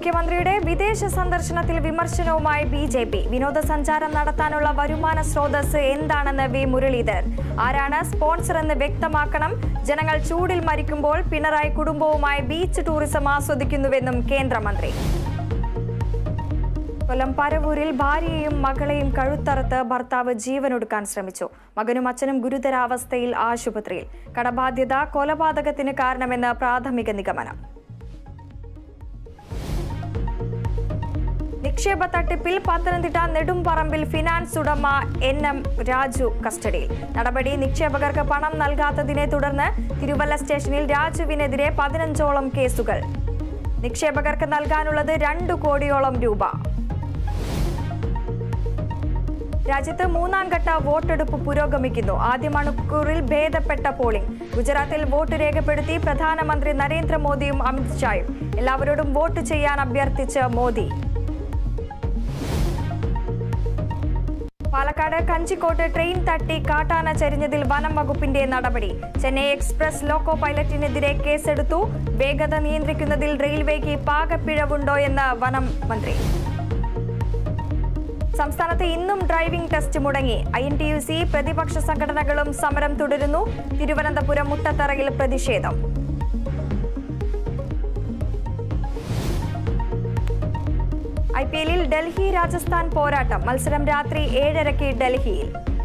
മുഖ്യമന്ത്രിയുടെ വിദേശ സന്ദർശനത്തിൽ വിമർശനവുമായി ബി ജെ പി വിനോദസഞ്ചാരം നടത്താനുള്ള വരുമാന സ്രോതസ് എന്താണെന്ന് വി മുരളീധരൻ ആരാണ് സ്പോൺസർ എന്ന് വ്യക്തമാക്കണം ജനങ്ങൾ ചൂടിൽ മരിക്കുമ്പോൾ പിണറായി കുടുംബവുമായി ബീച്ച് ടൂറിസം ആസ്വദിക്കുന്നുവെന്നും കേന്ദ്രമന്ത്രി കൊല്ലം പരവൂരിൽ ഭാര്യയെയും മകളെയും കഴുത്തറുത്ത് ഭർത്താവ് ജീവനൊടുക്കാൻ ശ്രമിച്ചു മകനും അച്ഛനും ഗുരുതരാവസ്ഥയിൽ ആശുപത്രിയിൽ കടബാധ്യത കൊലപാതകത്തിന് കാരണമെന്ന് പ്രാഥമിക നിഗമനം നിക്ഷേപ തട്ടിപ്പിൽ പത്തനംതിട്ട നെടുമ്പറമ്പിൽ ഫിനാൻസ് ഉടമ എൻ എം രാജു കസ്റ്റഡിയിൽ നടപടി നിക്ഷേപകർക്ക് പണം നൽകാത്തതിനെ തുടർന്ന് തിരുവല്ല സ്റ്റേഷനിൽ രാജുവിനെതിരെ പതിനഞ്ചോളം കേസുകൾ നിക്ഷേപകർക്ക് നൽകാനുള്ളത് രണ്ടു കോടിയോളം രൂപ രാജ്യത്ത് മൂന്നാം ഘട്ട വോട്ടെടുപ്പ് പുരോഗമിക്കുന്നു ആദ്യ മണിക്കൂറിൽ ഭേദപ്പെട്ട പോളിംഗ് ഗുജറാത്തിൽ വോട്ട് രേഖപ്പെടുത്തി പ്രധാനമന്ത്രി നരേന്ദ്രമോദിയും അമിത്ഷായും എല്ലാവരോടും വോട്ട് ചെയ്യാൻ അഭ്യർത്ഥിച്ച് മോദി പാലക്കാട് കഞ്ചിക്കോട്ട് ട്രെയിൻ തട്ടി കാട്ടാന ചരിഞ്ഞതിൽ വനം വകുപ്പിന്റെ നടപടി ചെന്നൈ എക്സ്പ്രസ് ലോക്കോ പൈലറ്റിനെതിരെ കേസെടുത്തു വേഗത നിയന്ത്രിക്കുന്നതിൽ റെയിൽവേക്ക് പാകപ്പിഴവുണ്ടോ എന്ന് വനം മന്ത്രി സംസ്ഥാനത്ത് ഇന്നും ഡ്രൈവിംഗ് ടെസ്റ്റ് മുടങ്ങി I N T U C പ്രതിപക്ഷ സംഘടനകളും സമരം തുടരുന്നു തിരുവനന്തപുരം മുട്ടത്തറയിൽ പ്രതിഷേധം ഐ പി എല്ലിൽ ഡൽഹി രാജസ്ഥാൻ പോരാട്ടം മത്സരം രാത്രി ഏഴരയ്ക്ക് ഡൽഹിയിൽ